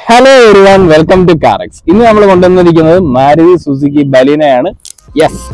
hello everyone welcome to Carax ഇന്ന് നമ്മൾ കൊണ്ടുവന്നിരിക്കുന്നത് മാരുതി സുസുക്കി ബലീനയാണ് യെസ്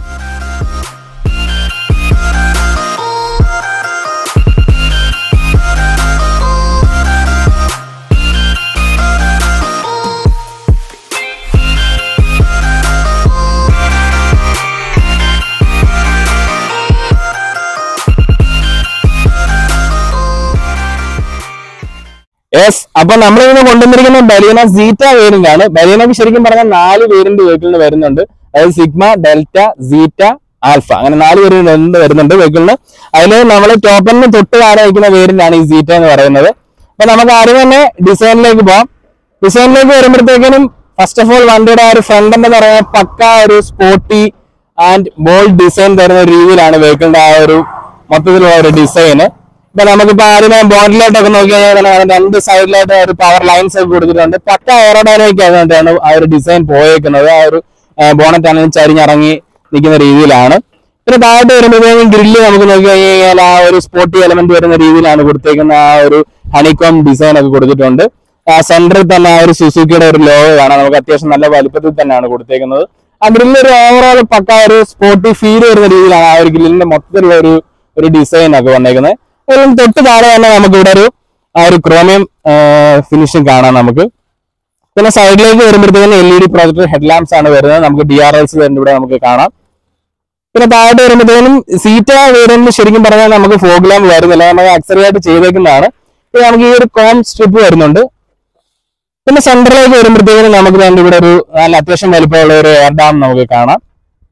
യെസ് അപ്പൊ നമ്മൾ ഇന്ന് കൊണ്ടുവന്നിരിക്കുന്ന ബലീന സീറ്റ വേരിയന്റ് ആണ് ബലീനക്ക് ശരിക്കും പറഞ്ഞാൽ നാല് വേരിയന്റ് വെഹിക്കിളിന് വരുന്നുണ്ട് അതായത് സിഗ്മ ഡെൽറ്റ സീറ്റ ആൽഫ അങ്ങനെ നാല് വേരിയന്റ് വരുന്നുണ്ട് വെഹിക്കിളിന് അതിൽ നമ്മൾ ടോപ്പലിന് തൊട്ട് താഴെ വയ്ക്കുന്ന വേരിയന്റ് ആണ് ഈ സീറ്റ എന്ന് പറയുന്നത് അപ്പൊ നമുക്ക് ആദ്യം തന്നെ ഡിസൈനിലേക്ക് പോവാം ഡിസൈനിലേക്ക് വരുമ്പോഴത്തേക്കിനും ഫസ്റ്റ് ഓഫ് ഓൾ വണ്ടിയുടെ ആ ഒരു ഫ്രണ്ട് എന്ന് പറയുന്നത് പക്ക ഒരു സ്പോർട്ടി ആൻഡ് ബോൾഡ് ഡിസൈൻ തരുന്ന ഒരു രീതിയിലാണ് വെഹിക്കിളിന്റെ ആ ഒരു മൊത്തത്തിലുള്ള ഒരു ഡിസൈന് ഇപ്പൊ നമുക്കിപ്പോ ആദ്യമേ ബോണ്ടിലോട്ടൊക്കെ നോക്കി കഴിഞ്ഞാൽ തന്നെ കാണാം രണ്ട് സൈഡിലായിട്ട് ഒരു പവർ ലൈൻസ് ഒക്കെ കൊടുത്തിട്ടുണ്ട് പക്ക എയറോഡൈനാമിക് ആയതുകൊണ്ടാണ് ആ ഒരു ഡിസൈൻ പോയേക്കുന്നത് ആ ഒരു ബോണറ്റ് ആണെങ്കിൽ ചരിഞ്ഞിറങ്ങി നിൽക്കുന്ന രീതിയിലാണ് പിന്നെ താഴോട്ട് വരുമ്പോഴത്തേക്കും ഗ്രില്ല് നമുക്ക് നോക്കി കഴിഞ്ഞാൽ ആ ഒരു സ്പോർട്ടി എലമെന്റ് വരുന്ന രീതിയിലാണ് കൊടുത്തേക്കുന്ന ആ ഒരു ഹണികോം ഡിസൈൻ ഒക്കെ കൊടുത്തിട്ടുണ്ട് ആ സെന്ററിൽ തന്നെ ആ ഒരു സുസുക്കിയുടെ ഒരു ലോഗോ കാണാം നമുക്ക് അത്യാവശ്യം നല്ല വലിപ്പത്തിൽ തന്നെയാണ് കൊടുത്തേക്കുന്നത് ആ ഗ്രില്ല് ഒരു ഓവറോൾ പക്ക ഒരു സ്പോർട്ടി ഫീൽ വരുന്ന രീതിയിലാണ് ആ ഒരു ഗ്രില്ലിന്റെ മൊത്തത്തിലുള്ള ഒരു ഒരു ഡിസൈൻ ഒക്കെ വന്നേക്കുന്നത് അതിലും തൊട്ട് താഴെ തന്നെ നമുക്ക് ഇവിടെ ഒരു ആ ഒരു ക്രോമിയം ഫിനിഷിംഗ് കാണാം നമുക്ക് പിന്നെ സൈഡിലേക്ക് വരുമ്പോഴത്തേക്കും L E D projector headlamps ആണ് വരുന്നത് നമുക്ക് ഡി ആർ എൽസ് വരുന്നത് ഇവിടെ നമുക്ക് കാണാം പിന്നെ താഴോട്ട് വരുമ്പോഴത്തേനും സീറ്റ വേരിയന്റിൽ ശരിക്കും പറഞ്ഞാൽ നമുക്ക് ഫോഗ് ലാമ്പ് വരുന്നില്ല നമുക്ക് ആക്സറി ആയിട്ട് ചെയ്തേക്കുന്നതാണ് പിന്നെ നമുക്ക് ഈ ഒരു കോം സ്ട്രിപ്പ് വരുന്നുണ്ട് പിന്നെ സെന്ററിലേക്ക് വരുമ്പോഴത്തേക്കും നമുക്ക് വേണ്ടി ഇവിടെ ഒരു നല്ല അത്യാവശ്യം വലിപ്പമുള്ള ഒരു എയർ ഡാം നമുക്ക് കാണാം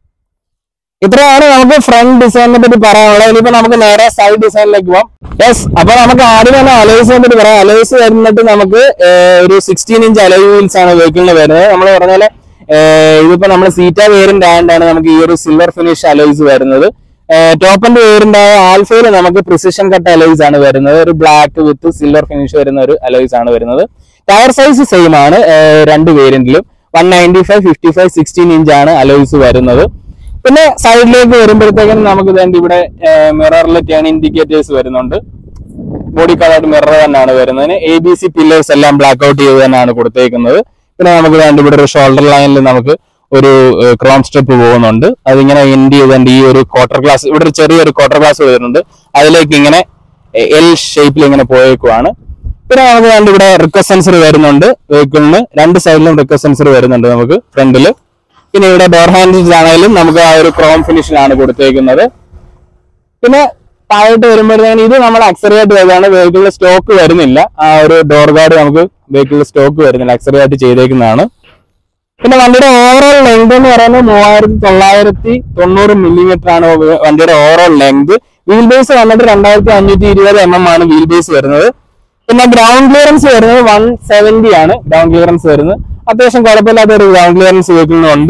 ഇത്രയാണ് നമുക്ക് ഫ്രണ്ട് ഡിസൈനിനെ പറ്റി പറയാനുള്ളത് ഇനിയിപ്പോ നമുക്ക് നേരെ സൈഡ് ഡിസൈനിലേക്ക് പോവാം യെസ് അപ്പൊ നമുക്ക് ആദ്യം തന്നെ അലോയ്സിനെ പറ്റി പറയാം അലോയ്സ് വരുന്നിട്ട് നമുക്ക് ഏർ, ഒരു സിക്സ്റ്റീൻ ഇഞ്ച് അലോയ് വീൽസ് ആണ് വെഹിക്കിളിന് വരുന്നത് നമ്മൾ പറഞ്ഞ പോലെ ഏർ, ഇതിപ്പോ നമ്മൾ സീറ്റ വേരിയന്റ് ആയതുകൊണ്ടാണ് നമുക്ക് ഈ ഒരു സിൽവർ ഫിനിഷ് അലോയ്സ് വരുന്നത് ടോപ്പിന്റെ വേരിയന്റ് ആയ ആൽഫയിൽ നമുക്ക് പ്രിസിഷൻ കട്ട് അലോയ്സ് ആണ് വരുന്നത് ഒരു ബ്ലാക്ക് വിത്ത് സിൽവർ ഫിനിഷ് വരുന്ന ഒരു അലോയ്സ് ആണ് വരുന്നത് ടയർ സൈസ് സെയിം ആണ് ഏർ, രണ്ട് വേരിയന്റിലും one ninety five fifty five sixteen inch ആണ് അലോയ്സ് വരുന്നത് പിന്നെ സൈഡിലേക്ക് വരുമ്പോഴത്തേക്കും നമുക്ക് വേണ്ടി ഇവിടെ മിററിൽ ടേൺ ഇൻഡിക്കേറ്റേഴ്സ് വരുന്നുണ്ട് ബോഡി കളർഡ് മിറർ തന്നെയാണ് വരുന്നതിന് എ ബി സി പില്ലേഴ്സ് എല്ലാം ബ്ലാക്ക് ഔട്ട് ചെയ്ത് തന്നെയാണ് കൊടുത്തേക്കുന്നത് പിന്നെ നമുക്ക് വേണ്ടി ഇവിടെ ഒരു ഷോൾഡർ ലൈനിൽ നമുക്ക് ഒരു ക്രോം സ്റ്റെപ്പ് പോകുന്നുണ്ട് അതിങ്ങനെ എൻഡ് ചെയ്തുകൊണ്ട് ഈ ഒരു ക്വാർട്ടർ ഗ്ലാസ് ഇവിടെ ഒരു ചെറിയൊരു ക്വാർട്ടർ ഗ്ലാസ് വരുന്നുണ്ട് അതിലേക്ക് ഇങ്ങനെ എൽ ഷേപ്പിൽ ഇങ്ങനെ പോയേക്കുവാണ് പിന്നെ നമുക്ക് വേണ്ടി ഇവിടെ റിക്വസ്റ്റ് സെൻസർ വരുന്നുണ്ട് വെഹിക്കിളിന് രണ്ട് സൈഡിലും റിക്വസ്റ്റ് സെൻസർ വരുന്നുണ്ട് നമുക്ക് ഫ്രണ്ടില് പിന്നെ ഇവിടെ ഡോർ ഹാൻഡിൽസ് ആണെങ്കിലും നമുക്ക് ആ ഒരു ക്രോം ഫിനിഷിലാണ് കൊടുത്തേക്കുന്നത് പിന്നെ താഴോട്ട് വരുമ്പോഴത്തേക്കും ഇത് നമ്മൾ അക്സറിയായിട്ട് ചെയ്തതാണ് വെഹിക്കിളിൽ സ്റ്റോക്ക് വരുന്നില്ല ആ ഒരു ഡോർ ഗാർഡ് നമുക്ക് വെഹിക്കിളിൽ സ്റ്റോക്ക് വരുന്നില്ല അക്സറിയായിട്ട് ചെയ്തേക്കുന്നതാണ് പിന്നെ വണ്ടിയുടെ ഓവറോൾ ലെങ്ത് എന്ന് പറയുന്നത് മൂവായിരത്തി തൊള്ളായിരത്തി തൊണ്ണൂറ് മില്ലിമീറ്റർ ആണ് വ- വണ്ടിയുടെ ഓവറോൾ ലെങ്ത് വീൽ ബേസ് വന്നിട്ട് രണ്ടായിരത്തി അഞ്ഞൂറ്റി ഇരുപത് എം എം ആണ് വീൽ ബേസ് വരുന്നത് പിന്നെ ഗ്രൗണ്ട് ക്ലിയറൻസ് വരുന്നത് വൺ സെവന്റി ആണ് ഗ്രൗണ്ട് ക്ലിയറൻസ് വരുന്നത് അത്യാവശ്യം കുഴപ്പമില്ലാത്ത ഒരു ഗ്രൗണ്ട് ക്ലിയറൻസ് വെഹിക്കിളിനുണ്ട്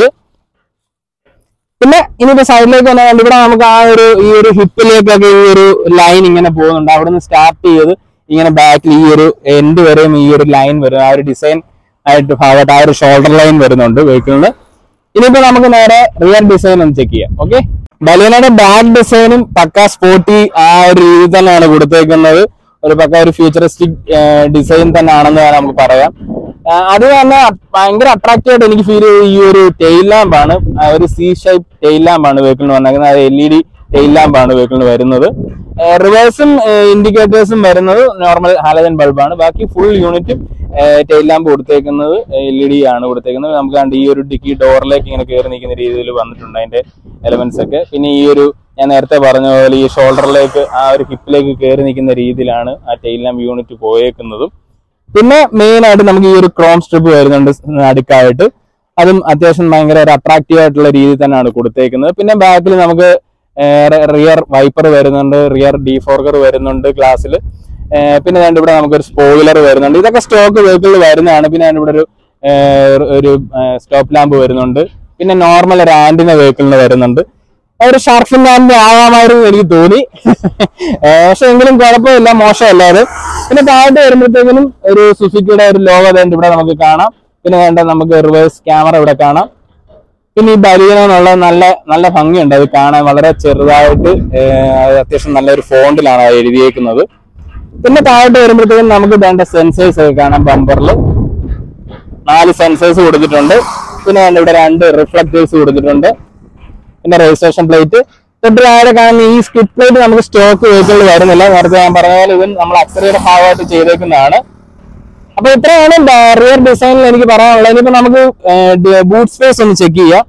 പിന്നെ ഇനിയിപ്പോ സൈഡിലേക്ക് വന്നാൽ കണ്ട് ഇവിടെ നമുക്ക് ആ ഒരു ഈ ഒരു ഹിപ്പിലേക്കൊക്കെ ഈ ഒരു ലൈൻ ഇങ്ങനെ പോകുന്നുണ്ട് അവിടെ നിന്ന് സ്റ്റാർട്ട് ചെയ്ത് ഇങ്ങനെ ബാക്കിൽ ഈ ഒരു എൻഡ് വരെയും ഈ ഒരു ലൈൻ വരും ആ ഒരു ഡിസൈൻ ആയിട്ട് ഭാഗത്ത് ആ ഒരു ഷോൾഡർ ലൈൻ വരുന്നുണ്ട് വെഹിക്കിളിന് ഇനിയിപ്പോ നമുക്ക് നേരെ റിയർ ഡിസൈൻ ഒന്ന് ചെക്ക് ചെയ്യാം ഓക്കെ ബലീനയുടെ ബാക്ക് ഡിസൈനും പക്ക സ്പോർട്ടി ആ ഒരു രീതി തന്നെയാണ് കൊടുത്തേക്കുന്നത് ഒരു പക്ക ഒരു ഫ്യൂച്ചറിസ്റ്റിക് ഡിസൈൻ തന്നെ ആണെന്ന് വേണം നമുക്ക് പറയാം ആ, അത് തന്നെ ഭയങ്കര അട്രാക്റ്റീവ് ആയിട്ട് എനിക്ക് ഫീൽ ചെയ്തത് ഈ ഒരു ടെയിൽ ലാമ്പാണ് ഒരു സി ഷേപ്പ് ടെയിൽ ലാമ്പാണ് വെഹിക്കിളിന് വന്നേക്കുന്നത് അത് എൽ ഇ ഡി ടെയിൽ ലാമ്പാണ് വെഹിക്കിളിന് വരുന്നത് റിവേഴ്സും ഇൻഡിക്കേറ്റേഴ്സും വരുന്നത് നോർമൽ ഹാലജൻ ബൾബാണ് ബാക്കി ഫുൾ യൂണിറ്റും ടെയിൽ ലാമ്പ് കൊടുത്തേക്കുന്നത് എൽ ഇ ഡി ആണ് കൊടുത്തേക്കുന്നത് നമുക്ക് കണ്ട് ഈ ഒരു ഡിക്കി ഡോറിലേക്ക് ഇങ്ങനെ കയറി നിൽക്കുന്ന രീതിയിൽ വന്നിട്ടുണ്ട് അതിന്റെ എലമെന്റ്സ് ഒക്കെ പിന്നെ ഈ ഒരു ഞാൻ നേരത്തെ പറഞ്ഞ പോലെ ഈ ഷോൾഡറിലേക്ക് ആ ഒരു ഹിപ്പിലേക്ക് കയറി നിൽക്കുന്ന രീതിയിലാണ് ആ ടെയിൽ ലാമ്പ് യൂണിറ്റ് പോയേക്കുന്നതും പിന്നെ മെയിൻ ആയിട്ട് നമുക്ക് ഈ ഒരു ക്രോം സ്ട്രിപ്പ് വരുന്നുണ്ട് അടുക്കായിട്ട് അതും അത്യാവശ്യം ഭയങ്കര ഒരു അട്രാക്റ്റീവ് ആയിട്ടുള്ള രീതിയിൽ തന്നെയാണ് കൊടുത്തേക്കുന്നത് പിന്നെ ബാക്കിൽ നമുക്ക് റിയർ വൈപ്പർ വരുന്നുണ്ട് റിയർ ഡീഫോർഗർ വരുന്നുണ്ട് ഗ്ലാസ്സിൽ പിന്നെ രണ്ട് ഇവിടെ നമുക്കൊരു സ്പോയിലർ വരുന്നുണ്ട് ഇതൊക്കെ സ്റ്റോക്ക് വെഹിക്കിളിൽ വരുന്നതാണ് പിന്നെ അതിന്റെ ഇവിടെ ഒരു ഏർ, ഒരു സ്റ്റോപ്പ് ലാമ്പ് വരുന്നുണ്ട് പിന്നെ നോർമൽ ഒരു ആന്റിന വെഹിക്കിളിന് വരുന്നുണ്ട് ആ ഒരു ഷാർഫിൻ ആൻഡ് ആവാമായിരുന്നു എനിക്ക് തോന്നി ഏർ, പക്ഷെ എങ്കിലും കുഴപ്പമില്ല മോശമല്ല അത് പിന്നെ താഴോട്ട് വരുമ്പോഴത്തേക്കിനും ഒരു സുസുക്കിയുടെ ഒരു ലോഗോ തന്നെ ഇവിടെ നമുക്ക് കാണാം പിന്നെ വേണ്ട നമുക്ക് റിവേഴ്സ് ക്യാമറ ഇവിടെ കാണാം പിന്നെ ഈ ബലിയന എന്നുള്ള നല്ല നല്ല ഭംഗിയുണ്ട് അത് കാണാൻ വളരെ ചെറുതായിട്ട് ഏർ, അത് അത്യാവശ്യം നല്ലൊരു ഫോണ്ടിലാണ് അത് എഴുതിയേക്കുന്നത് പിന്നെ താഴോട്ട് വരുമ്പോഴത്തേക്കും നമുക്ക് വേണ്ട സെൻസേഴ്സ് ഒക്കെ കാണാം ബമ്പറിൽ നാല് സെൻസേഴ്സ് കൊടുത്തിട്ടുണ്ട് പിന്നെ ദാണ്ട് ഇവിടെ രണ്ട് റിഫ്ലക്ടേഴ്സ് കൊടുത്തിട്ടുണ്ട് പിന്നെ രജിസ്ട്രേഷൻ പ്ലേറ്റ് തൊട്ട് താഴെ കാണുന്ന ഈ സ്കിറ്റ് പ്ലേറ്റ് നമുക്ക് സ്റ്റോക്ക് വെഹിക്കിളിൽ വരുന്നില്ല നേരത്തെ ഞാൻ പറഞ്ഞ പോലെ ഇത് നമ്മൾ അക്സറിയുടെ ഭാഗമായിട്ട് ചെയ്തേക്കുന്നതാണ് അപ്പൊ ഇത്രയാണ് റിയർ ഡിസൈനിൽ എനിക്ക് പറയാനുള്ളത് ഇനിയിപ്പോ നമുക്ക് ബൂട്ട് സ്പേസ് ഒന്ന് ചെക്ക് ചെയ്യാം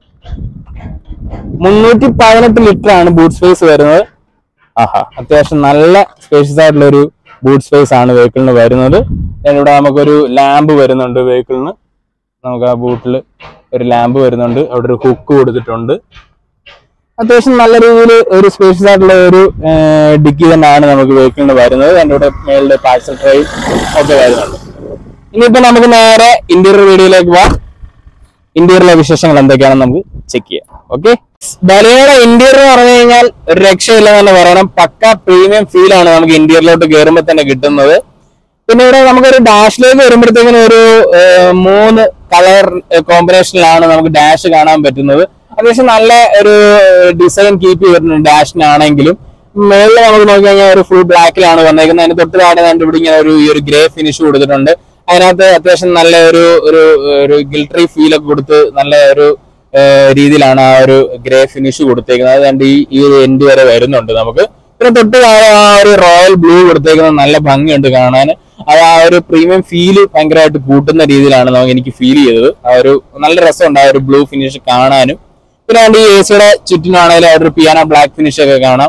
മുന്നൂറ്റി പതിനെട്ട് ലിറ്റർ ആണ് ബൂട്ട് സ്പേസ് വരുന്നത് ആഹാ അത്യാവശ്യം നല്ല സ്പേഷ്യസ് ആയിട്ടുള്ള ഒരു ബൂട്ട് സ്പേസ് ആണ് വെഹിക്കിളിന് വരുന്നത് then ഇവിടെ നമുക്കൊരു ലാമ്പ് വരുന്നുണ്ട് വെഹിക്കിളിന് നമുക്ക് ആ ബൂട്ടിൽ ഒരു ലാമ്പ് വരുന്നുണ്ട് അവിടെ ഒരു ഹുക്ക് കൊടുത്തിട്ടുണ്ട് അത്യാവശ്യം നല്ല രീതിയിൽ ഒരു സ്പേഷ്യസ് ആയിട്ടുള്ള ഒരു ഡിക്കി തന്നെയാണ് നമുക്ക് വെഹിക്കിളിന് വരുന്നത് അതിൻ്റെ കൂടെ മേളിൽ പാഴ്സൽ ട്രൈ ഒക്കെ വരുന്നുണ്ട് ഇനിയിപ്പോ നമുക്ക് നേരെ ഇന്റീരിയർ വീഡിയോയിലേക്ക് പോവാം ഇന്റീരിയറിലെ വിശേഷങ്ങൾ എന്തൊക്കെയാണെന്ന് നമുക്ക് ചെക്ക് ചെയ്യാം ഓക്കെ ബലിയുടെ ഇന്റീരിയർ എന്ന് പറഞ്ഞു കഴിഞ്ഞാൽ ഒരു രക്ഷയില്ല എന്ന് പറയണം പക്ക പ്രീമിയം ഫീൽ ആണ് നമുക്ക് ഇന്റീരിയറിലോട്ട് കയറുമ്പോൾ തന്നെ കിട്ടുന്നത് പിന്നെ ഇവിടെ നമുക്കൊരു ഡാഷിലേക്ക് വരുമ്പോഴത്തേക്കിനും ഒരു ഏഹ്, മൂന്ന് കളർ കോമ്പിനേഷനിലാണ് നമുക്ക് ഡാഷ് കാണാൻ പറ്റുന്നത് അത്യാവശ്യം നല്ല ഒരു ഡിസൈൻ കീപ്പ് ചെയ്തിട്ടുണ്ട് ഡാഷിനാണെങ്കിലും മേളിൽ നമുക്ക് നോക്കി കഴിഞ്ഞാൽ ഒരു ഫുൾ ബ്ലാക്കിലാണ് വന്നേക്കുന്നത് അതിന് തൊട്ട് താഴെ കണ്ട് ഇവിടെ ഇങ്ങനെ ഒരു ഈ ഒരു ഗ്രേ ഫിനിഷ് കൊടുത്തിട്ടുണ്ട് അതിനകത്ത് അത്യാവശ്യം നല്ല ഒരു ഒരു ഒരു ഗിൽട്രി ഫീൽ ഒക്കെ കൊടുത്ത് നല്ല ഒരു ഏഹ്, രീതിയിലാണ് ആ ഒരു ഗ്രേ ഫിനിഷ് കൊടുത്തേക്കുന്നത് അതുകൊണ്ട് ഈ ഈ ഒരു എൻഡ് വരെ വരുന്നുണ്ട് നമുക്ക് പിന്നെ തൊട്ട് താഴെ ആ ഒരു റോയൽ ബ്ലൂ കൊടുത്തേക്കുന്നത് നല്ല ഭംഗിയുണ്ട് കാണാൻ അത് ആ ഒരു പ്രീമിയം ഫീല് ഭയങ്കരമായിട്ട് കൂട്ടുന്ന രീതിയിലാണ് നമുക്ക് എനിക്ക് ഫീൽ ചെയ്തത് ആ ഒരു നല്ല രസമുണ്ട് ആ ഒരു ബ്ലൂ ഫിനിഷ് കാണാനും പിന്നെ അതുകൊണ്ട് ഈ എ സിയുടെ ചുറ്റിനാണെങ്കിലും ആ ഒരു പിയാനോ ബ്ലാക്ക് ഫിനിഷ് ഒക്കെ കാണാം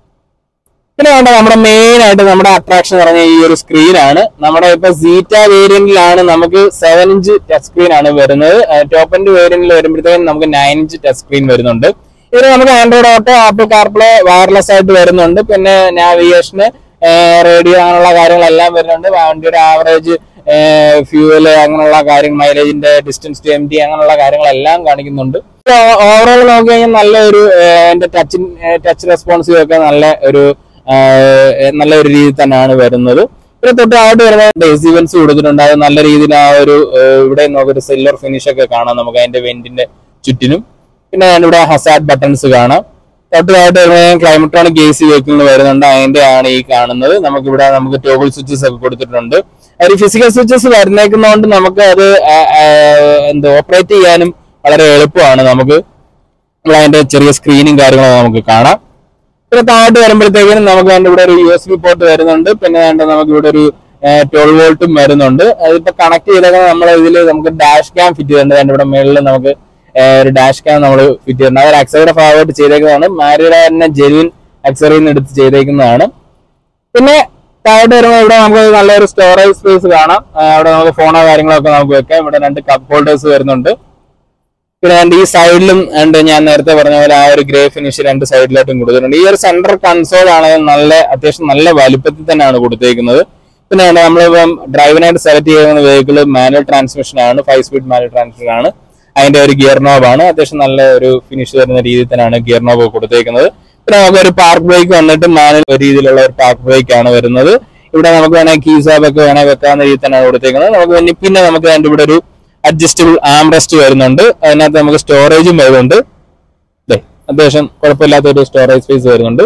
പിന്നെ വേണ്ട നമ്മുടെ മെയിൻ ആയിട്ട് നമ്മുടെ അട്രാക്ഷൻ പറഞ്ഞ ഈ ഒരു സ്ക്രീൻ ആണ് നമ്മുടെ ഇപ്പൊ സീറ്റ വേരിയന്റിലാണ് നമുക്ക് സെവൻ ഇഞ്ച് ടച്ച് സ്ക്രീൻ ആണ് വരുന്നത് ടോപ്പ് എൻഡ് വേരിയന്റിൽ വരുമ്പോഴത്തേക്കും നമുക്ക് നയൻ ഇഞ്ച് ടച്ച് സ്ക്രീൻ വരുന്നുണ്ട് ഇതിൽ നമുക്ക് Android Auto Apple CarPlay wireless ആയിട്ട് വരുന്നുണ്ട് പിന്നെ നാവിഗേഷന് റേഡിയോ അങ്ങനെയുള്ള കാര്യങ്ങളെല്ലാം വരുന്നുണ്ട് വണ്ടിയുടെ ആവറേജ് ഫ്യൂവല് അങ്ങനെയുള്ള കാര്യങ്ങൾ മൈലേജിന്റെ ഡിസ്റ്റൻസ് ടു എം ടി അങ്ങനെയുള്ള കാര്യങ്ങളെല്ലാം കാണിക്കുന്നുണ്ട് ഓവറോൾ നോക്കി കഴിഞ്ഞാൽ നല്ലൊരു എന്റെ ടച്ച് ടച്ച് റെസ്പോൺസീവ് ഒക്കെ നല്ല ഒരു ഏഹ്, നല്ല ഒരു രീതി തന്നെയാണ് വരുന്നത് പിന്നെ തൊട്ട് ആയിട്ട് വരുന്ന ഡെസിവൻസ് കൊടുത്തിട്ടുണ്ട് അത് നല്ല രീതിയിൽ ആ ഒരു ഏഹ്, ഇവിടെ നോക്കൊരു സിൽവർ ഫിനിഷ് ഒക്കെ കാണാം നമുക്ക് അതിന്റെ വെന്റിന്റെ ചുറ്റിനും പിന്നെ അതിന്റെ ഇവിടെ ഹസാഡ് ബട്ടൺസ് കാണാം തൊട്ടതായിട്ട് ക്ലൈമട്രോണിക് എ സി വെഹിക്കിളിന് വരുന്നുണ്ട് അതിന്റെ ആണ് ഈ കാണുന്നത് നമുക്ക് ഇവിടെ നമുക്ക് ടോഗിൾ സ്വിച്ചസ് ഒക്കെ കൊടുത്തിട്ടുണ്ട് ഒരു ഫിസിക്കൽ സ്വിച്ചസ് വരുന്നേക്കുന്നതുകൊണ്ട് നമുക്ക് അത് ആ, ആ, എന്താ ഓപ്പറേറ്റ് ചെയ്യാനും വളരെ എളുപ്പമാണ് നമുക്ക് ഉള്ള അതിന്റെ ചെറിയ സ്ക്രീനും കാര്യങ്ങളും നമുക്ക് കാണാം പിന്നെ താഴോട്ട് വരുമ്പോഴത്തേക്കിനും നമുക്ക് അതിന്റെ ഇവിടെ ഒരു യു എസ് ബി പോർട്ട് വരുന്നുണ്ട് പിന്നെ വേണ്ട നമുക്ക് ഇവിടെ ഒരു ട്വൽവ് വോൾട്ടും വരുന്നുണ്ട് അതിപ്പോ കണക്ട് ചെയ്തേക്കുന്നത് നമ്മൾ ഇതിൽ നമുക്ക് ഡാഷ് ക്യാം ഫിറ്റ് ചെയ്തിട്ടുണ്ട് അതിന്റെ ഇവിടെ മേളിൽ നമുക്ക് ഏഹ്, ഒരു ഡാഷ് ക്യാം നമ്മൾ ഫിറ്റ് ചെയ്തിട്ടുണ്ട് അത് അക്സറിയുടെ ഭാഗമായിട്ട് ചെയ്തേക്കുന്നതാണ് മാരിയുടെ തന്നെ ജെനുവിൻ അക്സറിയിൽ നിന്ന് എടുത്ത് ചെയ്തേക്കുന്നതാണ് പിന്നെ താഴോട്ട് വരുമ്പോൾ ഇവിടെ നമുക്ക് നല്ലൊരു സ്റ്റോറേജ് സ്പേസ് കാണാം ആ, അവിടെ നമുക്ക് ഫോണോ കാര്യങ്ങളൊക്കെ നമുക്ക് വെക്കാം ഇവിടെ രണ്ട് കപ്പ് ഹോൾഡേഴ്സ് വരുന്നുണ്ട് പിന്നെ അതിന്റെ ഈ സൈഡിലും ഉണ്ട് ഞാൻ നേരത്തെ പറഞ്ഞ പോലെ ആ ഒരു ഗ്രേ ഫിനിഷ് രണ്ട് സൈഡിലായിട്ടും കൊടുത്തിട്ടുണ്ട് ഈ ഒരു സെന്റർ കൺസോൾ ആണെങ്കിൽ നല്ല അത്യാവശ്യം നല്ല വലുപ്പത്തിൽ തന്നെയാണ് കൊടുത്തേക്കുന്നത് പിന്നെ നമ്മളിപ്പം ഡ്രൈവിനായിട്ട് സെലക്ട് ചെയ്യുന്ന വെഹിക്കിൾ മാനുവൽ ട്രാൻസ്മിഷൻ ആണ് ഫൈവ് സ്പീഡ് മാനുവൽ ട്രാൻസ്മിഷൻ ആണ് അതിന്റെ ഒരു ഗിയർ നോബ് ആണ് അത്യാവശ്യം നല്ല ഒരു ഫിനിഷ് വരുന്ന രീതിയിൽ തന്നെയാണ് ഗിയർ നോബ് കൊടുത്തേക്കുന്നത് പിന്നെ നമുക്ക് ഒരു പാർക്ക് ബ്രേക്ക് വന്നിട്ട് മാനുവൽ രീതിയിലുള്ള ഒരു പാർക്ക് ബ്രേക്ക് ആണ് വരുന്നത് ഇവിടെ നമുക്ക് വേണമെങ്കിൽ കീസാബ് ഒക്കെ വേണമെങ്കിൽ വെക്കാവുന്ന രീതിയിൽ തന്നെയാണ് കൊടുത്തേക്കുന്നത് നമുക്ക് പിന്നെ- പിന്നെ നമുക്ക് അതിന്റെ ഇവിടെ ഒരു അഡ്ജസ്റ്റബിൾ ആംറസ്റ്റ് വരുന്നുണ്ട് അതിനകത്ത് നമുക്ക് സ്റ്റോറേജും വരുന്നുണ്ട് ദേ, അത്യാവശ്യം കുഴപ്പമില്ലാത്ത ഒരു സ്റ്റോറേജ് സ്പേസ് വരുന്നുണ്ട്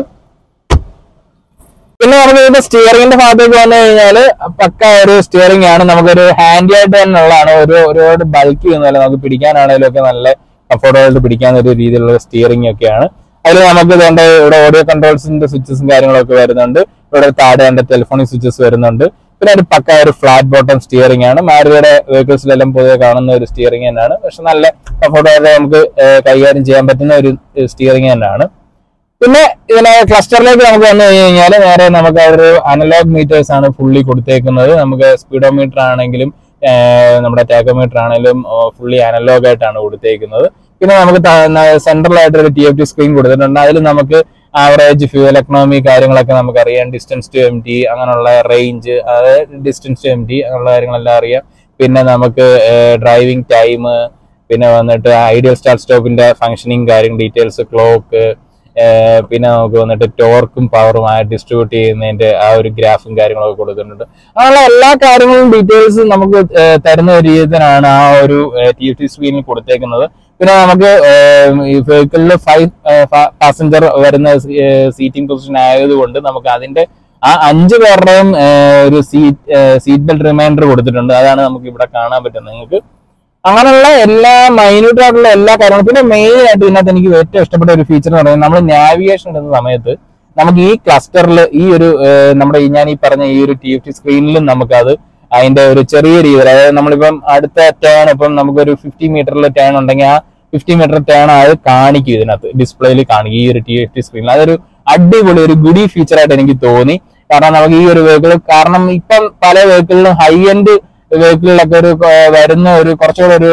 പിന്നെ നമുക്ക് ഇതിന്റെ സ്റ്റിയറിംഗിന്റെ ഭാഗത്തേക്ക് വന്നു കഴിഞ്ഞാല് പക്ക ഒരു സ്റ്റിയറിംഗ് ആണ് നമുക്കൊരു ഹാൻഡി ആയിട്ട് തന്നെ ഉള്ളതാണ് ഒരു ഒരുപാട് ബൾക്കി ഒന്നുമല്ല നമുക്ക് പിടിക്കാനാണെങ്കിലും ഒക്കെ നല്ല കംഫർട്ടബിൾ പിടിക്കാൻ ഒരു രീതിയിലുള്ള സ്റ്റിയറിംഗ് ഒക്കെയാണ് അതിൽ നമുക്ക് ഇതുകൊണ്ട് ഇവിടെ ഓഡിയോ കൺട്രോൾസിന്റെ സ്വിച്ചസും കാര്യങ്ങളൊക്കെ വരുന്നുണ്ട് ഇവിടെ താഴെ എന്റെ ടെലിഫോണിക് സ്വിച്ചസ് വരുന്നുണ്ട് പിന്നെ ഒരു പക്ക ഒരു ഫ്ലാറ്റ് ബോട്ടം സ്റ്റിയറിംഗ് ആണ് മാരുതിയുടെ വെഹിക്കിൾസിലെല്ലാം പൊതുവെ കാണുന്ന ഒരു സ്റ്റിയറിംഗ് തന്നെയാണ് പക്ഷെ നല്ല കംഫർട്ടബിൾ നമുക്ക് ഏഹ്, കൈകാര്യം ചെയ്യാൻ പറ്റുന്ന ഒരു സ്റ്റിയറിംഗ് തന്നെയാണ് പിന്നെ ഇതിലെ ക്ലസ്റ്ററിലേക്ക് നമുക്ക് വന്നു കഴിഞ്ഞാൽ നേരെ നമുക്ക് ആ ഒരു അനലോഗ് മീറ്റേഴ്സ് ആണ് ഫുള്ളി കൊടുത്തേക്കുന്നത് നമുക്ക് സ്പീഡോമീറ്റർ ആണെങ്കിലും ആഹ് നമ്മുടെ ടാക്കോമീറ്റർ ആണെങ്കിലും ഫുള്ളി അനലോഗ് ആയിട്ടാണ് കൊടുത്തേക്കുന്നത് പിന്നെ നമുക്ക് സെൻട്രലായിട്ട് ഒരു ടി എഫ് ടി സ്ക്രീൻ കൊടുത്തിട്ടുണ്ട് അതിൽ നമുക്ക് ആവറേജ് ഫ്യൂവൽ എക്കണോമി കാര്യങ്ങളൊക്കെ നമുക്ക് അറിയാം ഡിസ്റ്റൻസ് ടു എം ടി അങ്ങനെയുള്ള റേഞ്ച് അതായത് ഡിസ്റ്റൻസ് ടു എം ടി അങ്ങനെയുള്ള കാര്യങ്ങളെല്ലാം അറിയാം പിന്നെ നമുക്ക് ഡ്രൈവിംഗ് ടൈം പിന്നെ വന്നിട്ട് ഐഡിയൽ സ്റ്റാർട്ട് സ്റ്റോപ്പിന്റെ ഫംഗ്ഷനിങ് കാര്യം ഡീറ്റെയിൽസ് ക്ലോക്ക് പിന്നെ നമുക്ക് വന്നിട്ട് ടോർക്കും പവറും ആ ഡിസ്ട്രിബ്യൂട്ട് ചെയ്യുന്നതിന്റെ ആ ഒരു ഗ്രാഫും കാര്യങ്ങളൊക്കെ കൊടുത്തിട്ടുണ്ട് അങ്ങനെയുള്ള എല്ലാ കാര്യങ്ങളും ഡീറ്റെയിൽസ് നമുക്ക് ഏഹ്, തരുന്ന ഒരു രീതിയിലാണ് ആ ഒരു ടി എഫ് ടി സ്ക്രീനിൽ കൊടുത്തേക്കുന്നത് പിന്നെ നമുക്ക് ഏഹ്, ഈ വെഹിക്കിളിൽ ഫൈവ് പാസഞ്ചർ വരുന്ന സീറ്റിംഗ് പൊസിഷൻ ആയതുകൊണ്ട് നമുക്ക് അതിന്റെ ആ അഞ്ച് പേരുടെയും ഏഹ്, ഒരു സീറ്റ് സീറ്റ് ബെൽറ്റ് റിമൈൻഡർ കൊടുത്തിട്ടുണ്ട് അതാണ് നമുക്ക് ഇവിടെ കാണാൻ പറ്റുന്നത് നിങ്ങൾക്ക് അങ്ങനെയുള്ള എല്ലാ മൈന്യൂട്ട് ആയിട്ടുള്ള എല്ലാ കാര്യങ്ങളും പിന്നെ മെയിൻ ആയിട്ട് ഇതിനകത്ത് എനിക്ക് ഏറ്റവും ഇഷ്ടപ്പെട്ട ഒരു ഫീച്ചർ എന്ന് പറയുന്നത് നമ്മൾ നാവിഗേഷൻ ഇടുന്ന സമയത്ത് നമുക്ക് ഈ ക്ലസ്റ്ററിൽ ഈ ഒരു ഏഹ്, നമ്മുടെ ഈ ഞാൻ ഈ പറഞ്ഞ ഈ ഒരു ടി എഫ് ടി സ്ക്രീനിലും നമുക്കത് അതിന്റെ ഒരു ചെറിയ രീതിയിൽ അതായത് നമ്മളിപ്പം അടുത്ത ടേൺ ഇപ്പം നമുക്കൊരു ഫിഫ്റ്റി മീറ്ററിൽ ടേൺ ഉണ്ടെങ്കിൽ ആ ഫിഫ്റ്റി മീറ്റർ ടേൺ അത് കാണിക്കും ഇതിനകത്ത് ഡിസ്പ്ലേയിൽ കാണിക്കും ഈ ഒരു ടി എഫ് ടി സ്ക്രീനിൽ അതൊരു അടിപൊളി ഒരു ഗുഡി ഫീച്ചർ ആയിട്ട് എനിക്ക് തോന്നി കാരണം നമുക്ക് ഈ ഒരു വെഹിക്കിൾ കാരണം ഇപ്പം പല വെഹിക്കിളിലും ഹൈ എൻഡ് വെഹിക്കിളിലൊക്കെ ഒരു ഏഹ്, വരുന്ന ഒരു കുറച്ചുകൂടെ ഒരു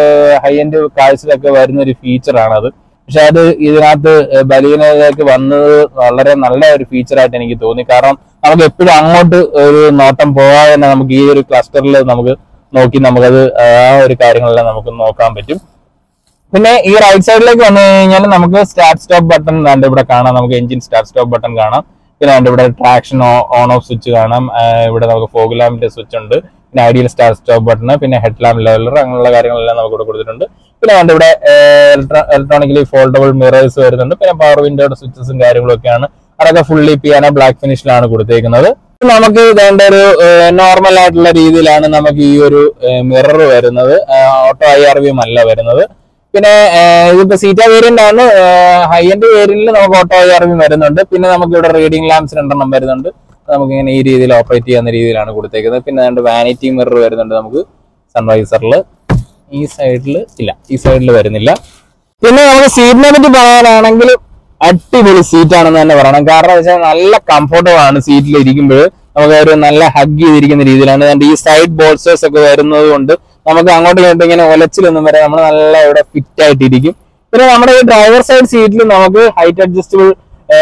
ഹൈ എൻഡ് കാഴ്ചയിലൊക്കെ വരുന്ന ഒരു ഫീച്ചറാണ് അത് പക്ഷെ അത് ഇതിനകത്ത് ബലീനയിലേക്ക് വന്നത് വളരെ നല്ല ഒരു ഫീച്ചറായിട്ട് എനിക്ക് തോന്നി കാരണം നമുക്ക് എപ്പോഴും അങ്ങോട്ട് ഒരു നോട്ടം പോകാതെ തന്നെ നമുക്ക് ഈ ഒരു ക്ലസ്റ്ററിൽ നമുക്ക് നോക്കി നമുക്കത് ആ ഒരു കാര്യങ്ങളെല്ലാം നമുക്ക് നോക്കാൻ പറ്റും പിന്നെ ഈ റൈറ്റ് സൈഡിലേക്ക് വന്നു കഴിഞ്ഞാൽ നമുക്ക് സ്റ്റാർട്ട് സ്റ്റോപ്പ് ബട്ടൺ കണ്ട് ഇവിടെ കാണാം നമുക്ക് എഞ്ചിൻ സ്റ്റാർട്ട് സ്റ്റോപ്പ് ബട്ടൺ കാണാം പിന്നെ കണ്ട് ഇവിടെ ട്രാക്ഷൻ ഓൺ ഓഫ് സ്വിച്ച് കാണാം ആ, ഇവിടെ നമുക്ക് ഫോഗ് ലാമ്പിന്റെ സ്വിച്ച് ഉണ്ട് പിന്നെ ഐഡിയൽ സ്റ്റാർട്ട് സ്റ്റോപ്പ് ബട്ടൺ പിന്നെ ഹെഡ് ലാമ്പ് ലെവലർ അങ്ങനെയുള്ള കാര്യങ്ങളെല്ലാം നമുക്ക് ഇവിടെ കൊടുത്തിട്ടുണ്ട് പിന്നെ കണ്ട് ഇവിടെ ഇലക്ട്രോണിക്കലി ഫോൾഡബിൾ മിറേഴ്സ് വരുന്നുണ്ട് പിന്നെ പവർ വിൻഡോയുടെ സ്വിച്ചസും കാര്യങ്ങളും ഒക്കെയാണ് അതൊക്കെ ഫുള്ളി പിയാനോ ബ്ലാക്ക് ഫിനിഷിലാണ് കൊടുത്തേക്കുന്നത് നമുക്ക് ഇതേണ്ട ഒരു നോർമൽ ആയിട്ടുള്ള രീതിയിലാണ് നമുക്ക് ഈ ഒരു മിറർ വരുന്നത് ഓട്ടോ ഐ ആർ വിയും അല്ല വരുന്നത് പിന്നെ ഏഹ്, ഇതിപ്പോ സീറ്റ വേരിയന്റ് ആണ് ഹൈ എൻഡ് വേരിയന്റിൽ നമുക്ക് ഓട്ടോ ഐ ആർ വി വരുന്നുണ്ട് പിന്നെ നമുക്ക് ഇവിടെ റീഡിംഗ് ലാംപ്സ് രണ്ടെണ്ണം വരുന്നുണ്ട് നമുക്ക് ഇങ്ങനെ ഈ രീതിയിൽ ഓപ്പറേറ്റ് ചെയ്യുന്ന രീതിയിലാണ് കൊടുത്തേക്കുന്നത് പിന്നെ രണ്ട് വാനിറ്റി മിറർ വരുന്നുണ്ട് നമുക്ക് സൺവൈസറിൽ ഈ സൈഡിൽ ഇല്ല ഈ സൈഡിൽ വരുന്നില്ല പിന്നെ നമുക്ക് സീറ്റിനെ പറ്റി പറയാനാണെങ്കിൽ അടിപൊളി സീറ്റ് ആണെന്ന് തന്നെ പറയണം കാരണം എന്ന് വെച്ചാൽ നല്ല കംഫർട്ടബിൾ ആണ് സീറ്റിൽ ഇരിക്കുമ്പോൾ നമുക്ക് ഒരു നല്ല ഹഗ് ചെയ്തിരിക്കുന്ന രീതിയിലാണ് അതുകൊണ്ട് ഈ സൈഡ് ബോൾസ്റ്റേഴ്സ് ഒക്കെ വരുന്നത് കൊണ്ട് നമുക്ക് അങ്ങോട്ടും ഇങ്ങോട്ടും ഇങ്ങനെ ഒലച്ചിലൊന്നും വരെ നമ്മൾ നല്ല ഇവിടെ ഫിറ്റ് ആയിട്ടിരിക്കും പിന്നെ നമ്മുടെ ഈ ഡ്രൈവർ സൈഡ് സീറ്റിൽ നമുക്ക് ഹൈറ്റ് അഡ്ജസ്റ്റബിൾ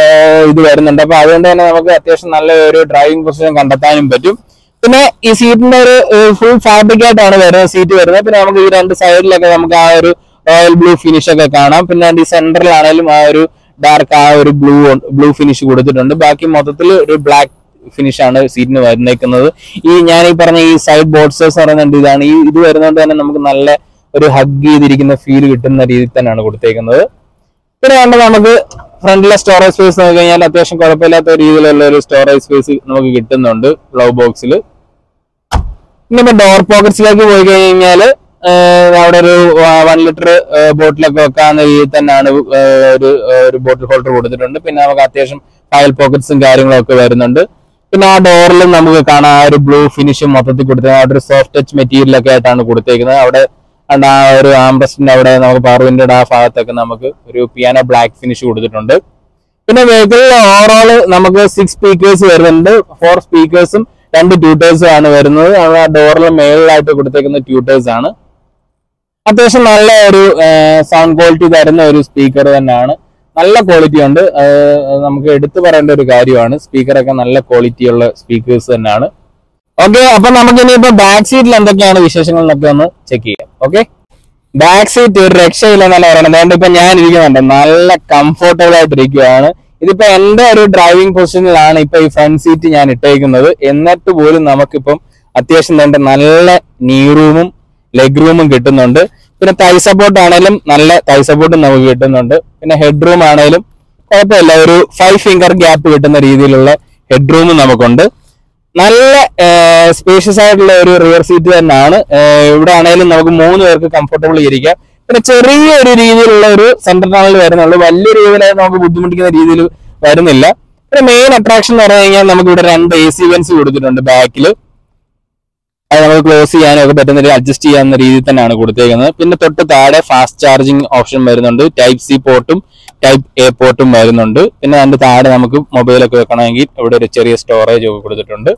ഇത് വരുന്നുണ്ട് അപ്പൊ അതുകൊണ്ട് തന്നെ നമുക്ക് അത്യാവശ്യം നല്ല ഒരു ഡ്രൈവിംഗ് പൊസിഷൻ കണ്ടെത്താനും പറ്റും പിന്നെ ഈ സീറ്റിന്റെ ഒരു ഫുൾ ഫാബ്രിക് ആയിട്ടാണ് വരുന്നത് സീറ്റ് വരുന്നത് പിന്നെ നമുക്ക് ഈ രണ്ട് സൈഡിലൊക്കെ നമുക്ക് ആ ഒരു റോയൽ ബ്ലൂ ഫിനിഷ് ഒക്കെ കാണാം പിന്നെ ഈ സെന്ററിലാണെങ്കിലും ആ ഒരു ഡാർക്ക് ആ ഒരു ബ്ലൂ ബ്ലൂ ഫിനിഷ് കൊടുത്തിട്ടുണ്ട് ബാക്കി മൊത്തത്തിൽ ഒരു ബ്ലാക്ക് ഫിനിഷ് ആണ് സീറ്റിന് വന്നേക്കുന്നത് ഈ ഞാൻ ഈ പറഞ്ഞ ഈ സൈഡ് ബോർഡ്സേഴ്സ് പറയുന്നുണ്ട് ഇതാണ് ഈ ഇത് വരുന്നതുകൊണ്ട് തന്നെ നമുക്ക് നല്ല ഒരു ഹഗ് ചെയ്തിരിക്കുന്ന ഫീൽ കിട്ടുന്ന രീതിയിൽ തന്നെയാണ് കൊടുത്തേക്കുന്നത് പിന്നെ വേണ്ട നമുക്ക് ഫ്രണ്ടിലെ സ്റ്റോറേജ് സ്പേസ് നോക്കി കഴിഞ്ഞാൽ അത്യാവശ്യം കുഴപ്പമില്ലാത്ത രീതിയിലുള്ള ഒരു സ്റ്റോറേജ് സ്പേസ് നമുക്ക് കിട്ടുന്നുണ്ട് ഗ്ലൗ ബോക്സിൽ ഇനിയിപ്പോ ഡോർ പോക്കറ്റ്സിലേക്ക് പോയി കഴിഞ്ഞാൽ അവിടെ ഒരു വൺ ലിറ്റർ ബോട്ടിലൊക്കെ വെക്കാവുന്ന രീതിയിൽ തന്നെയാണ് ഏഹ്, ഒരു ഏഹ്, ഒരു ബോട്ടിൽ ഹോൾഡർ കൊടുത്തിട്ടുണ്ട് പിന്നെ നമുക്ക് അത്യാവശ്യം ഫയൽ പോക്കറ്റ്സും കാര്യങ്ങളും ഒക്കെ വരുന്നുണ്ട് പിന്നെ ആ ഡോറിലും നമുക്ക് കാണാം ആ ഒരു ബ്ലൂ ഫിനിഷും മൊത്തത്തിൽ കൊടുത്തേക്കുന്നത് അവിടെ ഒരു സോഫ്റ്റ് ടച്ച് മെറ്റീരിയൽ ഒക്കെ ആയിട്ടാണ് കൊടുത്തേക്കുന്നത് അവിടെ and ആ ഒരു ആംബ്രസ്റ്റിന്റെ അവിടെ നമുക്ക് പവർ വിൻഡോയുടെ ആ ഭാഗത്തൊക്കെ നമുക്ക് ഒരു പിയാനോ ബ്ലാക്ക് ഫിനിഷ് കൊടുത്തിട്ടുണ്ട് പിന്നെ വെഹിക്കിളിൽ ഓവറോൾ നമുക്ക് സിക്സ് സ്പീക്കേഴ്സ് വരുന്നുണ്ട് ഫോർ സ്പീക്കേഴ്സും രണ്ട് ട്യൂട്ടേഴ്സും ആണ് വരുന്നത് ആ ഡോറിൽ മേളിലായിട്ട് കൊടുത്തേക്കുന്ന ട്യൂട്ടേഴ്സ് ആണ് അത്യാവശ്യം നല്ല ഒരു സൗണ്ട് ക്വാളിറ്റി തരുന്ന ഒരു സ്പീക്കർ തന്നെയാണ് നല്ല ക്വാളിറ്റി ഉണ്ട് ആഹ് നമുക്ക് എടുത്തു പറയേണ്ട ഒരു കാര്യമാണ് സ്പീക്കറൊക്കെ നല്ല ക്വാളിറ്റി ഉള്ള സ്പീക്കേഴ്സ് തന്നെയാണ് ഓക്കെ അപ്പൊ നമുക്ക് ഇനിയിപ്പോ ബാക്ക് സീറ്റിൽ എന്തൊക്കെയാണ് വിശേഷങ്ങൾ എന്നൊക്കെ ഒന്ന് ചെക്ക് ചെയ്യാം ഓക്കെ ബാക്ക് സീറ്റ് ഒരു രക്ഷയില്ലെന്നല്ല പറയണത് അതുകൊണ്ട് ഇപ്പൊ ഞാൻ ഇരിക്കുന്നുണ്ട് നല്ല കംഫർട്ടബിൾ ആയിട്ട് ഇരിക്കുകയാണ് ഇതിപ്പോ എന്റെ ഒരു ഡ്രൈവിംഗ് പൊസിഷനിലാണ് ഇപ്പൊ ഈ ഫ്രണ്ട് സീറ്റ് ഞാൻ ഇട്ടേക്കുന്നത് എന്നിട്ട് പോലും നമുക്കിപ്പം അത്യാവശ്യം വേണ്ട നല്ല നീ റൂമും ലെഗ് റൂമും കിട്ടുന്നുണ്ട് പിന്നെ തൈ സപ്പോർട്ട് ആണെങ്കിലും നല്ല തൈ സപ്പോർട്ടും നമുക്ക് കിട്ടുന്നുണ്ട് പിന്നെ ഹെഡ് റൂം ആണെങ്കിലും കുഴപ്പമില്ല ഒരു ഫൈവ് ഫിംഗർ ഗ്യാപ്പ് കിട്ടുന്ന രീതിയിലുള്ള ഹെഡ് റൂമും നമുക്കുണ്ട് നല്ല സ്പേഷ്യസ് ആയിട്ടുള്ള ഒരു റിയർ സീറ്റ് തന്നെയാണ് ഏഹ് ഇവിടെ ആണെങ്കിലും നമുക്ക് മൂന്ന് പേർക്ക് കംഫർട്ടബിൾ ഇരിക്കാം പിന്നെ ചെറിയൊരു രീതിയിലുള്ള ഒരു സെന്റർ ടണൽ വരുന്നുള്ളൂ വലിയ രീതിയിൽ നമുക്ക് ബുദ്ധിമുട്ടിക്കുന്ന രീതിയിൽ വരുന്നില്ല പിന്നെ മെയിൻ അട്രാക്ഷൻ എന്ന് പറഞ്ഞു കഴിഞ്ഞാൽ നമുക്ക് ഇവിടെ രണ്ട് എ സി വെൻസ് കൊടുത്തിട്ടുണ്ട് ബാക്കിൽ അത് നമുക്ക് ക്ലോസ് ചെയ്യാനും ഒക്കെ പറ്റുന്ന രീതിയിൽ അഡ്ജസ്റ്റ് ചെയ്യാവുന്ന രീതിയിൽ തന്നെയാണ് കൊടുത്തേക്കുന്നത് പിന്നെ തൊട്ട് താഴെ ഫാസ്റ്റ് ചാർജിങ് ഓപ്ഷൻ വരുന്നുണ്ട് ടൈപ്പ് സി പോർട്ടും ടൈപ്പ് എ പോർട്ടും വരുന്നുണ്ട് പിന്നെ അതിന്റെ താഴെ നമുക്ക് മൊബൈലൊക്കെ വെക്കണമെങ്കിൽ ഇവിടെ ഒരു ചെറിയ സ്റ്റോറേജ് ഒക്കെ കൊടുത്തിട്ടുണ്ട്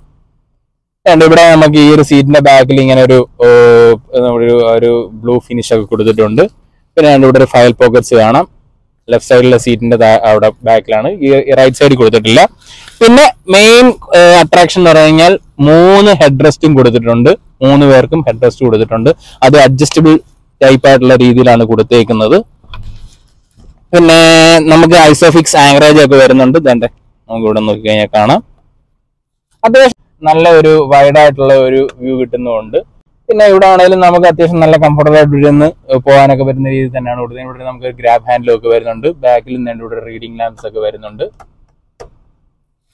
and ഇവിടെ നമുക്ക് ഈ ഒരു സീറ്റിന്റെ ബാക്കിൽ ഇങ്ങനെ ഒരു ഓ, ഒരു ഒരു ബ്ലൂ ഫിനിഷ് ഒക്കെ കൊടുത്തിട്ടുണ്ട് പിന്നെ അതിന്റെ ഇവിടെ ഒരു ഫയൽ പോക്കറ്റ്സ് കാണാം ലെഫ്റ്റ് സൈഡിലെ സീറ്റിന്റെ അവിടെ ബാക്കിലാണ് ഈ റൈറ്റ് സൈഡിൽ കൊടുത്തിട്ടില്ല പിന്നെ മെയിൻ അട്രാക്ഷൻ എന്ന് പറഞ്ഞു കഴിഞ്ഞാൽ മൂന്ന് ഹെഡ് റെസ്റ്റും കൊടുത്തിട്ടുണ്ട് മൂന്ന് പേർക്കും ഹെഡ് റെസ്റ്റ് കൊടുത്തിട്ടുണ്ട് അത് അഡ്ജസ്റ്റബിൾ ടൈപ്പ് ആയിട്ടുള്ള രീതിയിലാണ് കൊടുത്തേക്കുന്നത് പിന്നെ നമുക്ക് ഐസോഫിക്സ് ആങ്കറേജ് ഒക്കെ വരുന്നുണ്ട് ഇതേണ്ട നമുക്ക് ഇവിടെ നോക്കി കഴിഞ്ഞാൽ കാണാം അത്യാവശ്യം നല്ല ഒരു വൈഡ് ആയിട്ടുള്ള ഒരു വ്യൂ കിട്ടുന്നുണ്ട് പിന്നെ ഇവിടെ ആണെങ്കിലും നമുക്ക് അത്യാവശ്യം നല്ല കംഫർട്ടബിൾ ആയിട്ട് ഇരുന്ന് പോകാനൊക്കെ പറ്റുന്ന രീതിയിൽ തന്നെയാണ് കൊടുത്തത് ഇവിടെ നമുക്ക് ഗ്രാബ് ഹാൻഡിലും ഒക്കെ വരുന്നുണ്ട് ബാക്കിൽ നിന്ന് ഇവിടെ റീഡിംഗ് ലാംപ്സ് ഒക്കെ വരുന്നുണ്ട്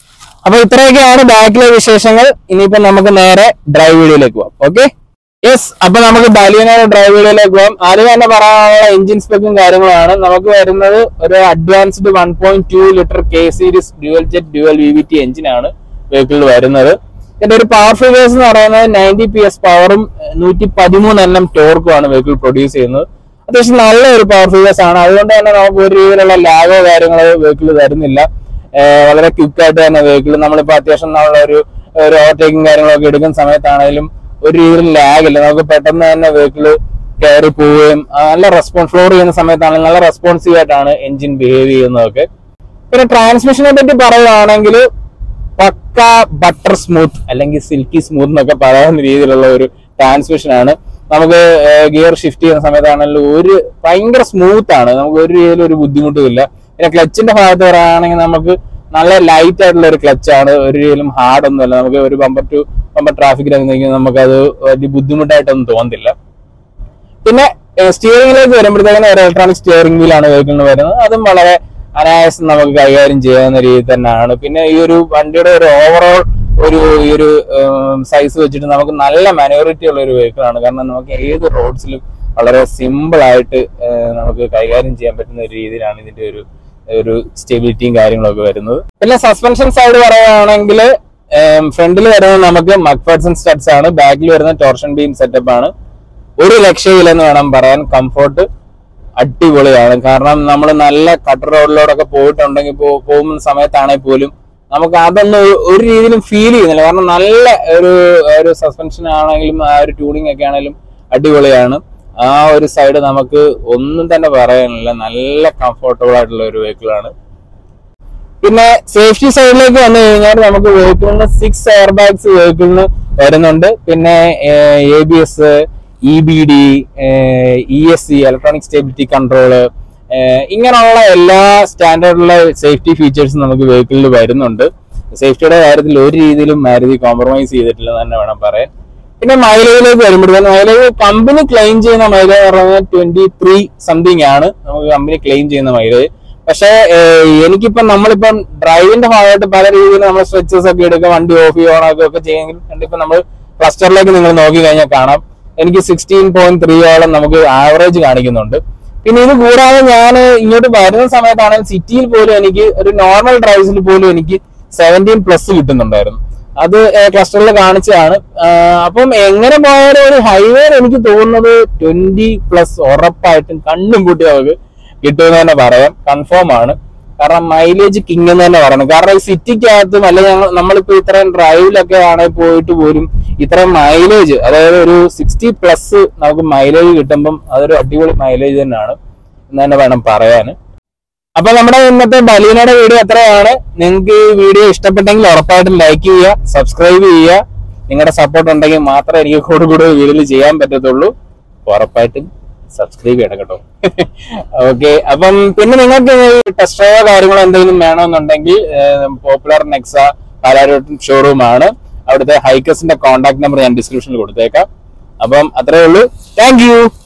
അപ്പൊ ഇത്രയൊക്കെയാണ് ബാക്കിലെ വിശേഷങ്ങൾ ഇനിയിപ്പോ നമുക്ക് നേരെ ഡ്രൈവ് വീഡിയോയിലേക്ക് പോവാം ഓക്കെ യെസ് അപ്പൊ നമുക്ക് ബലിയനയുടെ ഡ്രൈവ് വീഡിയോയിലേക്ക് പോകാം ആദ്യം തന്നെ പറയാനുള്ള എഞ്ചിൻ സ്പെക്കും കാര്യങ്ങളാണ് നമുക്ക് വരുന്നത് ഒരു advanced one point two litre K series dual jet dual V V T എഞ്ചിനാണ് വെഹിക്കിളിൽ വരുന്നത് ഇതിന്റെ ഒരു പവർ ഫിഗേഴ്സ് എന്ന് പറയുന്നത് നയൻറ്റി പി എസ് പവറും നൂറ്റി പതിമൂന്ന് എൻ എം ടോർക്കുമാണ് വെഹിക്കിൾ പ്രൊഡ്യൂസ് ചെയ്യുന്നത് അത്യാവശ്യം നല്ല ഒരു പവർ ഫിഗേഴ്സ് ആണ് അതുകൊണ്ട് തന്നെ നമുക്ക് ഒരു രീതിയിലുള്ള ലാഗോ കാര്യങ്ങളോ വെഹിക്കിൾ തരുന്നില്ല ഏഹ് വളരെ ക്വിക്ക് ആയിട്ട് തന്നെ വെഹിക്കിൾ നമ്മളിപ്പോ അത്യാവശ്യം നമ്മളെ ഒരു ഒരു ഓവർടേക്കിംഗ് കാര്യങ്ങളൊക്കെ എടുക്കുന്ന സമയത്താണെങ്കിലും ഒരു രീതിയിൽ ലാഗ് ഇല്ല നമുക്ക് പെട്ടെന്ന് തന്നെ വെഹിക്കിൾ കയറി പോവുകയും ആ, നല്ല റെസ്പോൺസ് ഫ്ലോർ ചെയ്യുന്ന സമയത്താണെങ്കിൽ നല്ല റെസ്പോൺസീവ് ആയിട്ടാണ് എഞ്ചിൻ ബിഹേവ് ചെയ്യുന്നതൊക്കെ പിന്നെ ട്രാൻസ്മിഷനെ പറ്റി പറയുകയാണെങ്കിൽ പക്ക ബട്ടർ സ്മൂത്ത് അല്ലെങ്കിൽ സിൽക്കി സ്മൂത്ത് എന്നൊക്കെ പറയാവുന്ന രീതിയിലുള്ള ഒരു ട്രാൻസ്മിഷൻ ആണ് നമുക്ക് ഗിയർ ഷിഫ്റ്റ് ചെയ്യുന്ന സമയത്താണെങ്കിലും ഒരു ഭയങ്കര സ്മൂത്ത് ആണ് നമുക്ക് ഒരു രീതിയിലും ഒരു ബുദ്ധിമുട്ടുമില്ല പിന്നെ ക്ലച്ചിന്റെ ഭാഗത്ത് പറയുകയാണെങ്കിൽ നമുക്ക് നല്ല ലൈറ്റ് ആയിട്ടുള്ള ഒരു ക്ലച്ച് ആണ് ഒരു രീതിയിലും ഹാർഡ് ഒന്നുമല്ല നമുക്ക് ഒരു ബമ്പർ ടു ബമ്പർ ട്രാഫിക്കിലൊക്കെ നിൽക്കുമ്പോൾ നമുക്കത് വലിയ ബുദ്ധിമുട്ടായിട്ടൊന്നും തോന്നുന്നില്ല പിന്നെ സ്റ്റിയറിംഗിലേക്ക് വരുമ്പോഴത്തേക്കും ഒരു ഇലക്ട്രോണിക് സ്റ്റിയറിംഗ് വീലാണ് വെഹിക്കിളിന് വരുന്നത് അതും വളരെ അനായാസം നമുക്ക് കൈകാര്യം ചെയ്യാവുന്ന രീതിയിൽ തന്നെയാണ് പിന്നെ ഈ ഒരു വണ്ടിയുടെ ഒരു ഓവറോൾ ഒരു ഈ ഒരു സൈസ് വെച്ചിട്ട് നമുക്ക് നല്ല മനോറിറ്റി ഉള്ള ഒരു വെഹിക്കിൾ ആണ് കാരണം നമുക്ക് ഏത് റോഡ്സിലും വളരെ സിമ്പിൾ ആയിട്ട് ഏഹ്, നമുക്ക് കൈകാര്യം ചെയ്യാൻ പറ്റുന്ന ഒരു രീതിയിലാണ് ഇതിന്റെ ഒരു ഒരു സ്റ്റെബിലിറ്റിയും കാര്യങ്ങളൊക്കെ വരുന്നത് പിന്നെ സസ്പെൻഷൻ സൈഡ് പറയുകയാണെങ്കിൽ ഫ്രണ്ടിൽ വരുന്നത് നമുക്ക് മക്ഫേർസൺ സ്റ്റഡ്സ് ആണ് ബാക്കിൽ വരുന്ന ടോർഷൻ ബീം സെറ്റപ്പ് ആണ് ഒരു രക്ഷയില്ലെന്ന് വേണം പറയാൻ കംഫോർട്ട് അടിപൊളിയാണ് കാരണം നമ്മൾ നല്ല കട്ടർ റോഡിലൂടെയൊക്കെ പോയിട്ടുണ്ടെങ്കിൽ പോ- പോകുന്ന സമയത്താണെങ്കിൽ പോലും നമുക്ക് അതൊന്നും ഒരു- ഒരു രീതിയിലും ഫീൽ ചെയ്യുന്നില്ല കാരണം നല്ല ഒരു ഒരു സസ്പെൻഷൻ ആണെങ്കിലും ആ ഒരു ട്യൂണിങ് ഒക്കെ ആണെങ്കിലും അടിപൊളിയാണ് ആ ഒരു സൈഡ് നമുക്ക് ഒന്നും തന്നെ പറയാനില്ല നല്ല കംഫർട്ടബിൾ ആയിട്ടുള്ള ഒരു വെഹിക്കിളാണ് പിന്നെ സേഫ്റ്റി സൈഡിലേക്ക് വന്നു കഴിഞ്ഞാൽ നമുക്ക് വെഹിക്കിളിന് സിക്സ് എയർ ബാഗ്സ് വെഹിക്കിളിന് വരുന്നുണ്ട് പിന്നെ A B S E B D E S C electronic stability control ഇങ്ങനെയുള്ള എല്ലാ സ്റ്റാൻഡേർഡുള്ള സേഫ്റ്റി ഫീച്ചേഴ്സും നമുക്ക് വെഹിക്കിളിൽ വരുന്നുണ്ട് സേഫ്റ്റിയുടെ കാര്യത്തിൽ ഒരു രീതിയിലും മാരുതി കോംപ്രമൈസ് ചെയ്തിട്ടില്ല എന്ന് തന്നെ വേണം പറയാൻ പിന്നെ മൈലേജിലേക്ക് വരുമ്പോഴത്തേക്കും മൈലേജ് കമ്പനി ക്ലെയിം ചെയ്യുന്ന മൈലേജ് പറഞ്ഞാൽ ട്വന്റി ത്രീ സംതിങ് ആണ് നമുക്ക് കമ്പനി ക്ലെയിം ചെയ്യുന്ന മൈലേജ് പക്ഷേ ഏഹ്, എനിക്കിപ്പം നമ്മളിപ്പം ഡ്രൈവിന്റെ ഭാഗമായിട്ട് പല രീതിയിൽ നമ്മൾ സ്ട്രെച്ചസ് ഒക്കെ എടുക്കുക വണ്ടി ഓഫ് ഓൺ ആക്കുക ഒക്കെ ചെയ്യുമെങ്കിൽ കണ്ടിപ്പം നമ്മൾ ക്ലസ്റ്ററിലേക്ക് നിങ്ങൾ നോക്കി കഴിഞ്ഞാൽ കാണാം എനിക്ക് സിക്സ്റ്റീൻ പോയിന്റ് ത്രീയോളം നമുക്ക് ആവറേജ് കാണിക്കുന്നുണ്ട് പിന്നെ ഇത് കൂടാതെ ഞാൻ ഇങ്ങോട്ട് വരുന്ന സമയത്താണെങ്കിൽ സിറ്റിയിൽ പോലും എനിക്ക് ഒരു നോർമൽ ഡ്രൈവ്സിൽ പോലും എനിക്ക് സെവൻറ്റീൻ പ്ലസ് കിട്ടുന്നുണ്ടായിരുന്നു അത് ക്ലസ്റ്ററിൽ കാണിച്ചതാണ് ആ, അപ്പം എങ്ങനെ പോയാലും ഒരു ഹൈവേ എനിക്ക് തോന്നുന്നത് ട്വന്റി പ്ലസ് ഉറപ്പായിട്ടും കണ്ണും കൂട്ടി നമുക്ക് കിട്ടുമെന്ന് തന്നെ പറയാം കൺഫേം ആണ് കാരണം മൈലേജ് കിങ് എന്ന് തന്നെ പറയണം കാരണം ഈ സിറ്റിക്കകത്തും അല്ലെങ്കിൽ ഞങ്ങൾ നമ്മളിപ്പോ ഇത്രയും ഡ്രൈവിലൊക്കെ ആണെങ്കിൽ പോയിട്ട് പോലും ഇത്രയും മൈലേജ് അതായത് ഒരു സിക്സ്റ്റി പ്ലസ് നമുക്ക് മൈലേജ് കിട്ടുമ്പം അതൊരു അടിപൊളി മൈലേജ് തന്നെയാണ് എന്ന് തന്നെ വേണം പറയാൻ അപ്പൊ നമ്മുടെ ഇന്നത്തെ ബലീനയുടെ വീഡിയോ എത്രയാണ് നിങ്ങൾക്ക് ഈ വീഡിയോ ഇഷ്ടപ്പെട്ടെങ്കിൽ ഉറപ്പായിട്ടും ലൈക്ക് ചെയ്യുക സബ്സ്ക്രൈബ് ചെയ്യുക നിങ്ങളുടെ സപ്പോർട്ട് ഉണ്ടെങ്കിൽ മാത്രമേ എനിക്ക് കൂടുതൽ കൂടുതൽ വീഡിയോയിൽ ചെയ്യാൻ പറ്റത്തുള്ളൂ ഉറപ്പായിട്ടും സബ്സ്ക്രൈബ് ചെയ്യണം കേട്ടോ ഓക്കെ അപ്പം പിന്നെ നിങ്ങൾക്ക് ടെസ്റ്റ് ഡ്രൈവോ കാര്യങ്ങളോ എന്തെങ്കിലും വേണമെന്നുണ്ടെങ്കിൽ പോപ്പുലർ നെക്സ പാലാരോട്ടൻ ഷോറൂം ആണ് അവിടുത്തെ ഹൈക്കസിന്റെ കോൺടാക്ട് നമ്പർ ഞാൻ ഡിസ്ക്രിപ്ഷനിൽ കൊടുത്തേക്കാം അപ്പം അത്രേ ഉള്ളൂ താങ്ക് യു